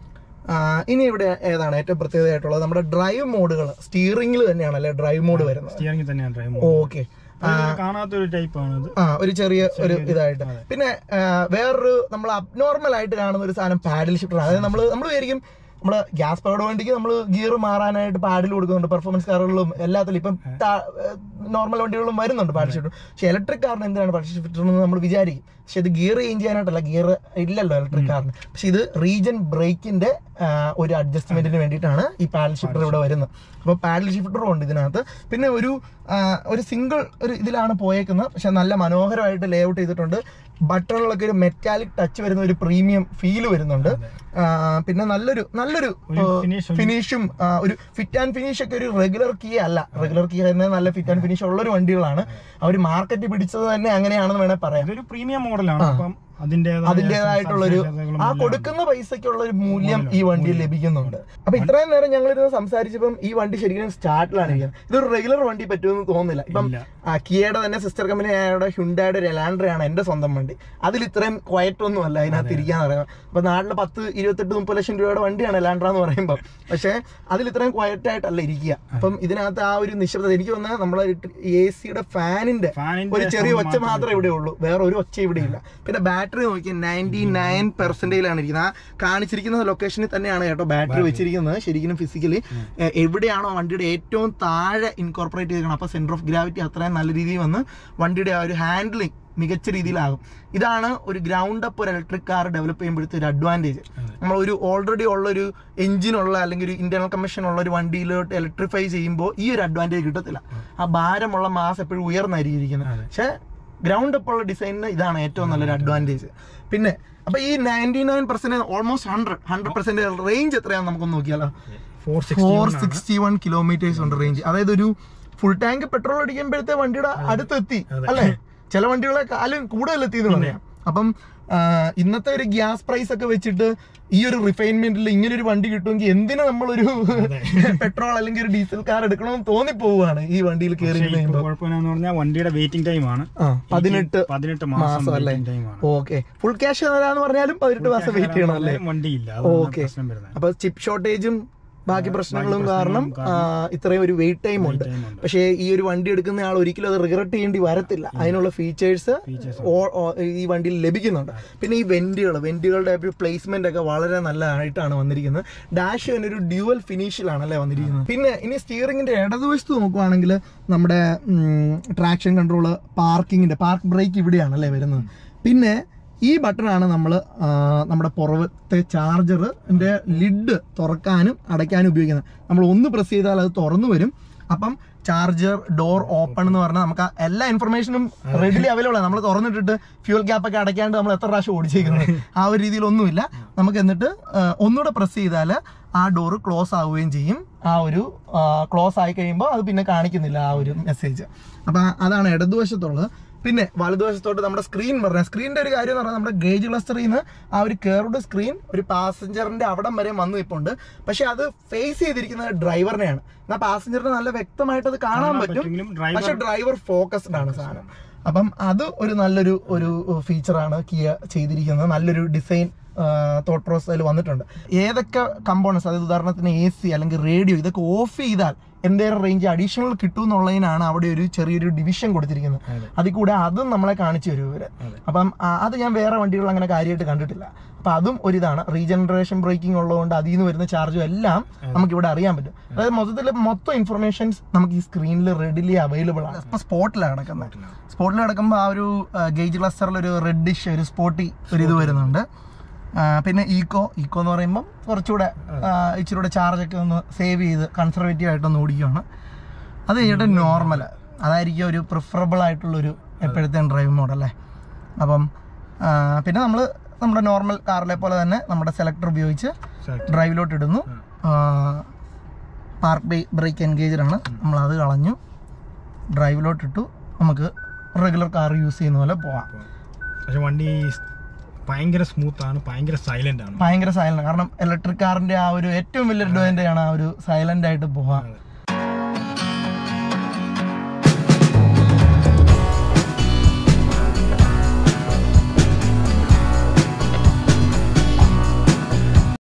ആ, ഇനി ഇവിടെ ഏതാണ് ഏറ്റവും പ്രത്യേകതയായിട്ടുള്ളത് നമ്മുടെ ഡ്രൈവ് മോഡുകൾ സ്റ്റിയറിംഗിൽ തന്നെയാണ് അല്ലെ ഡ്രൈവ് മോഡ് വരുന്നത് സ്റ്റിയറിംഗ് തന്നെയാണ് ഡ്രൈവ് ഓക്കെ കാണാത്ത ഒരു ടൈപ്പ് ആണ് ഇത് ആ ഒരു ചെറിയ ഒരു ഇതായിട്ട് പിന്നെ ആ, വേറൊരു നമ്മൾ അബ്നോർമൽ ആയിട്ട് കാണുന്ന ഒരു സാധനം പാഡിൽ ഷിഫ്റ്റർ അതായത് നമ്മൾ നമ്മൾ വിചാരിക്കും നമ്മള് ഗ്യാസ് പവർഡ് വണ്ടിക്ക് നമ്മൾ ഗിയർ മാറാനായിട്ട് പാഡിൽ കൊടുക്കുന്നുണ്ട് പെർഫോമൻസ് കാറുകളിലും എല്ലാത്തിലും ഇപ്പം നോർമൽ വണ്ടികളിലും വരുന്നുണ്ട് പാഡിൽ ഷിഫ്റ്റർ പക്ഷെ ഇലക്ട്രിക് കാറിന് എന്തിനാണ് പാഡിൽ ഷിഫ്റ്റർ എന്ന് നമ്മൾ വിചാരിക്കും പക്ഷെ ഇത് ഗിയർ ചേഞ്ച് ചെയ്യാനായിട്ടല്ല ഗിയർ ഇല്ലല്ലോ ഇലക്ട്രിക് കാറിന് പക്ഷെ ഇത് റീജൻ ബ്രേക്കിന്റെ ഒരു അഡ്ജസ്റ്റ്മെന്റിന് വേണ്ടിയിട്ടാണ് ഈ പാഡിൽ ഷിഫ്റ്റർ ഇവിടെ വരുന്നത് അപ്പോൾ പാഡിൽ ഷിഫ്റ്ററും ഉണ്ട് ഇതിനകത്ത് പിന്നെ ഒരു ആ, ഒരു സിംഗിൾ ഒരു ഇതിലാണ് പോയേക്കുന്നത് പക്ഷെ നല്ല മനോഹരമായിട്ട് ലേ ഔട്ട് ചെയ്തിട്ടുണ്ട് ബട്ടണിലൊക്കെ ഒരു മെറ്റാലിക് ടച്ച് വരുന്ന ഒരു പ്രീമിയം ഫീൽ വരുന്നുണ്ട് ആ, പിന്നെ നല്ലൊരു നല്ലൊരു finish ഉണ്ട്. ഫിനിഷും ഒരു ഫിറ്റ് ആൻഡ് ഫിനിഷ് ഒക്കെ ഒരു റെഗുലർ കീ അല്ല റെഗുലർ കീ തന്നെ നല്ല ഫിറ്റ് ആൻഡ് ഫിനിഷ് ഉള്ള ഒരു വണ്ടികളാണ് അവർ മാർക്കറ്റ് പിടിച്ചത് തന്നെ അങ്ങനെയാണെന്ന് വേണേൽ പറയാം ഇതൊരു പ്രീമിയം മോഡലാണ് അപ്പം അതിൻ്റെതായ അതിൻ്റെതായിട്ടുള്ളൊരു സവിശേഷതകളും ആ എല്ലാം കൊടുക്കുന്ന പൈസയ്ക്കുള്ള ഒരു മൂല്യം ഈ വണ്ടിയിൽ ലഭിക്കുന്നുണ്ട് അപ്പൊ ഇത്രയും നേരം ഞങ്ങൾ ഇരുന്ന് സംസാരിച്ചപ്പം ഈ വണ്ടി ശരിക്കും സ്റ്റാർട്ടിലാണ് ഇരിക്കുന്നത് ഇതൊരു റെഗുലർ വണ്ടി പറ്റുമെന്ന് തോന്നുന്നില്ല ഇപ്പം ഇല്ല. ആ, കിയയുടെ തന്നെ സിസ്റ്റർ കമ്പനി ആയ ഹുണ്ടായുടെ ഒരു എലാൻഡ്രയാണ് എന്റെ സ്വന്തം വണ്ടി അതിൽ ഇത്രയും ക്വയറ്റ് ഒന്നും അല്ല അതിനകത്ത് ഇരിക്കാന്ന് പറയുന്നത് അപ്പൊ നാട്ടിൽ പത്ത് ഇരുപത്തെട്ട് മുപ്പത് ലക്ഷം രൂപയുടെ വണ്ടിയാണ് എലാൻഡ്ര എന്ന് പറയുമ്പോൾ പക്ഷേ അതിൽ ഇത്രയും ക്വയറ്റ് ആയിട്ടല്ല ഇരിക്കുക അപ്പം ഇതിനകത്ത് ആ ഒരു നിശബ്ദത എനിക്ക് തോന്നുന്നത് നമ്മളെ എ സിയുടെ ഫാനിന്റെ ഫാനിന്റെ ഒരു ചെറിയ sound ഒച്ച മാത്രമേ ഇവിടെ ഉള്ളൂ വേറെ ഒരു ഒച്ച ഇവിടെ ഇല്ല പിന്നെ ബാക്ക് ബാറ്ററി നോക്കിയാൽ നയൻറ്റി നയൻ പെർസെൻറ്റേജിലാണ് ഇരിക്കുന്നത് ആ കാണിച്ചിരിക്കുന്ന ലൊക്കേഷനിൽ തന്നെയാണ് കേട്ടോ ബാറ്ററി വെച്ചിരിക്കുന്നത് ശരിക്കും ഫിസിക്കലി എവിടെയാണോ വണ്ടിയുടെ ഏറ്റവും താഴെ ഇൻകോർപ്പറേറ്റ് ചെയ്തിരിക്കണം അപ്പോൾ സെൻറ്റർ ഓഫ് ഗ്രാവിറ്റി അത്രയും നല്ല രീതിയിൽ വന്ന് വണ്ടിയുടെ ആ ഒരു ഹാൻഡ്ലിംഗ് മികച്ച രീതിയിലാകും ഇതാണ് ഒരു ഗ്രൗണ്ട് അപ്പ് ഒരു ഇലക്ട്രിക് കാർ ഡെവലപ്പ് ചെയ്യുമ്പോഴത്തെ ഒരു അഡ്വാൻറ്റേജ് നമ്മൾ ഒരു ഓൾറെഡി ഉള്ള ഒരു എഞ്ചിനുള്ള അല്ലെങ്കിൽ ഒരു ഇന്റർണൽ കമ്മീഷൻ ഉള്ള ഒരു വണ്ടിയിലോട്ട് ഇലക്ട്രിഫൈ ചെയ്യുമ്പോൾ ഈ ഒരു അഡ്വാൻറ്റേജ് കിട്ടത്തില്ല ആ ഭാരമുള്ള മാസ് എപ്പോഴും ഉയർന്നായിരിക്കും ഇരിക്കുന്നത് പക്ഷേ ഗ്രൗണ്ട് അപ്പ് ഉള്ള ഡിസൈനിന് ഇതാണ് ഏറ്റവും നല്ലൊരു അഡ്വാൻറ്റേജ് പിന്നെ അപ്പൊ ഈ ninety nine percent almost hundred hundred percent range എത്രയാണെന്ന് നമുക്കൊന്ന് നോക്കിയാലോ four four sixty one kilometres ഉണ്ട് റേഞ്ച് അതായത് ഒരു ഫുൾ ടാങ്ക് പെട്രോൾ അടിക്കുമ്പോഴത്തെ വണ്ടിയുടെ അടുത്തെത്തി അല്ലേ ചില വണ്ടികളെ കാലും കൂടുതൽ എത്തി എന്ന് പറയാം അപ്പം ആ, ഇന്നത്തെ ഒരു ഗ്യാസ് പ്രൈസ് ഒക്കെ വെച്ചിട്ട് ഈ ഒരു റിഫൈൻമെന്റിൽ ഇങ്ങനെ ഒരു വണ്ടി കിട്ടുമെങ്കിൽ എന്തിനാ നമ്മളൊരു പെട്രോൾ അല്ലെങ്കിൽ ഒരു ഡീസൽ കാർ എടുക്കണമെന്ന് തോന്നിപ്പോവാണ് ഈ വണ്ടിയിൽ കയറി പക്ഷേ ഇപ്പോൾ കുഴപ്പമെന്ന് പറഞ്ഞാൽ വണ്ടിയുടെ വെയിറ്റിംഗ് ടൈം ആണ് ആ പതിനെട്ട് പതിനെട്ട് മാസം മാസം അല്ലേ വെയിറ്റിംഗ് ടൈം ആണ് ഓക്കെ ഫുൾ ക്യാഷ് തരാന്ന് പറഞ്ഞാലും പതിനെട്ട് മാസം വെയിറ്റ് ചെയ്യണം അല്ലേ വണ്ടിയില്ല അതാണ് ഓക്കെ പ്രശ്നം വരുന്നത് അപ്പൊ ചിപ്പ് ഷോർട്ടേജും ബാക്കി പ്രശ്നങ്ങളും കാരണം ആ, ഇത്രയും ഒരു വെയിറ്റ് ടൈം ഉണ്ട് time ഉണ്ട്. പക്ഷേ ഈ ഒരു വണ്ടി എടുക്കുന്ന ആൾ ഒരിക്കലും അത് റിഗ്രറ്റ് ചെയ്യേണ്ടി വരത്തില്ല അതിനുള്ള ഫീച്ചേഴ്സ് ഈ വണ്ടിയിൽ ലഭിക്കുന്നുണ്ട് പിന്നെ ഈ വെന്റുകൾ വെന്റുകളുടെ ഒരു പ്ലേസ്മെന്റ് ഒക്കെ വളരെ നല്ലതായിട്ടാണ് വന്നിരിക്കുന്നത് ഡാഷ് തന്നെ ഒരു ഡ്യുവൽ ഫിനിഷിലാണ് അല്ലേ വന്നിരിക്കുന്നത് പിന്നെ ഇനി സ്റ്റിയറിംഗിന്റെ ഇടതുവശത്ത് നോക്കുവാണെങ്കിൽ നമ്മുടെ ട്രാക്ഷൻ കൺട്രോള് പാർക്കിങ്ങിന്റെ പാർക്ക് ബ്രേക്ക് ഇവിടെയാണ് അല്ലേ വരുന്നത് പിന്നെ ഈ ബട്ടണാണ് നമ്മൾ നമ്മുടെ പുറത്തെ ചാർജറിന്റെ ലിഡ് തുറക്കാനും അടയ്ക്കാനും ഉപയോഗിക്കുന്നത് നമ്മൾ ഒന്ന് പ്രസ് ചെയ്താൽ അത് തുറന്നു വരും അപ്പം ചാർജർ ഡോർ ഓപ്പൺ എന്ന് പറഞ്ഞാൽ നമുക്ക് ആ എല്ലാ ഇൻഫർമേഷനും റെഡിലി അവൈലബിൾ ആണ് നമ്മൾ തുറന്നിട്ടിട്ട് ഫ്യൂൽ ഗ്യാപ്പ് ഒക്കെ അടയ്ക്കാണ്ട് നമ്മൾ എത്ര പ്രാവശ്യം ഓടിച്ചേക്കുന്നത് ആ ഒരു രീതിയിലൊന്നുമില്ല നമുക്ക് എന്നിട്ട് ആ, ഒന്നുകൂടെ പ്രസ് ചെയ്താൽ ആ ഡോറ് ക്ലോസ് ആവുകയും ചെയ്യും ആ ഒരു ക്ലോസ് ആയി കഴിയുമ്പോൾ അത് പിന്നെ കാണിക്കുന്നില്ല ആ ഒരു മെസ്സേജ് അപ്പം അതാണ് ഇടതുവശത്തുള്ളത് പിന്നെ വലതുവശത്തോട്ട് നമ്മുടെ സ്ക്രീൻ പറഞ്ഞ സ്ക്രീനിന്റെ ഒരു കാര്യം എന്ന് പറഞ്ഞാൽ നമ്മുടെ ഗേജ് ക്ലസ്റ്ററിൽ നിന്ന് ആ ഒരു കേർഡ് സ്ക്രീൻ ഒരു പാസഞ്ചറിന്റെ അവിടം വരെ വന്നു ഇപ്പുണ്ട് പക്ഷെ അത് ഫേസ് ചെയ്തിരിക്കുന്നത് ഡ്രൈവറിനെയാണ് എന്നാൽ പാസഞ്ചറിന് നല്ല വ്യക്തമായിട്ട് അത് കാണാൻ പറ്റും പറ്റുമെങ്കിലും ഡ്രൈവർ പക്ഷെ ഡ്രൈവർ ഫോക്കസ്ഡ് ആണ് സാധനം അപ്പം അത് ഒരു നല്ലൊരു ഒരു ഫീച്ചറാണ് കിയ ചെയ്തിരിക്കുന്നത് നല്ലൊരു ഡിസൈൻ തോട്ട് പ്രോസസ് അതിൽ വന്നിട്ടുണ്ട് ഏതൊക്കെ കമ്പോണൻസ് അതായത് ഉദാഹരണത്തിന് എ സി അല്ലെങ്കിൽ റേഡിയോ ഇതൊക്കെ ഓഫ് ചെയ്താൽ എന്തേലും റേഞ്ച് അഡീഷണൽ കിട്ടും എന്നുള്ളതിനാണ് അവിടെ ഒരു ചെറിയൊരു ഡിവിഷൻ കൊടുത്തിരിക്കുന്നത് അതെ. അതിൽ കൂടെ അതും നമ്മളെ കാണിച്ചു തരും ഇവര് അതെ. അപ്പം ആ, അത് ഞാൻ വേറെ വണ്ടികൾ അങ്ങനെ കാര്യമായിട്ട് കണ്ടിട്ടില്ല അപ്പൊ അതും ഒരിതാണ് റീജനറേഷൻ ബ്രേക്കിംഗ് ഉള്ളതുകൊണ്ട് അതിൽ നിന്ന് വരുന്ന ചാർജും എല്ലാം നമുക്ക് ഇവിടെ അറിയാൻ പറ്റും അതായത് മൊത്തത്തിൽ മൊത്തം ഇൻഫർമേഷൻസ് നമുക്ക് ഈ സ്ക്രീനിൽ റെഡിലി അവൈലബിൾ ആണ് ഇപ്പൊ സ്പോട്ടിലാണ് കിടക്കുന്നത് സ്പോട്ടിൽ കിടക്കുമ്പോൾ ആ ഒരു ഗേജ് ക്ലസ്റ്ററിൽ ഒരു റെഡിഷ് ഒരു സ്പോട്ടി ഒരു ഇത് വരുന്നുണ്ട് ആ, പിന്നെ ഈക്കോ ഈക്കോ എന്ന് പറയുമ്പോൾ കുറച്ചുകൂടെ ആ, ഇച്ചിരി കൂടെ ചാർജൊക്കെ ഒന്ന് സേവ് ചെയ്ത് കൺസർവേറ്റീവ് ആയിട്ടൊന്ന് ഓടിക്കുകയാണ് അത് കഴിഞ്ഞിട്ട് നോർമൽ അതായിരിക്കും ഒരു പ്രിഫറബിൾ ആയിട്ടുള്ളൊരു എപ്പോഴത്തെ ഡ്രൈവ് മോഡല്ലേ അപ്പം ആ, പിന്നെ നമ്മൾ നമ്മുടെ നോർമൽ കാറിലെ പോലെ തന്നെ നമ്മുടെ സെലക്ടർ ഉപയോഗിച്ച് ഡ്രൈവിലോട്ട് ഇടുന്നു പാർക്ക് ബ്രേക്ക് എൻഗേജഡ് ആണ് നമ്മൾ അത് കളഞ്ഞു ഡ്രൈവിലോട്ട് ഇട്ടു നമുക്ക് റെഗുലർ കാർ യൂസ് ചെയ്യുന്ന പോലെ പോവാം പക്ഷെ വണ്ടി ഭയങ്കര സ്മൂത്ത് ആണ് ഭയങ്കര സൈലന്റ് ആണ് ഭയങ്കര സൈലന്റ് കാരണം ഇലക്ട്രിക് കാറിന്റെ ആ ഒരു ഏറ്റവും വലിയ അഡ്വാൻറ്റേജ് ആണ് ആ ഒരു സൈലന്റ് ആയിട്ട് പോവാം അതെ.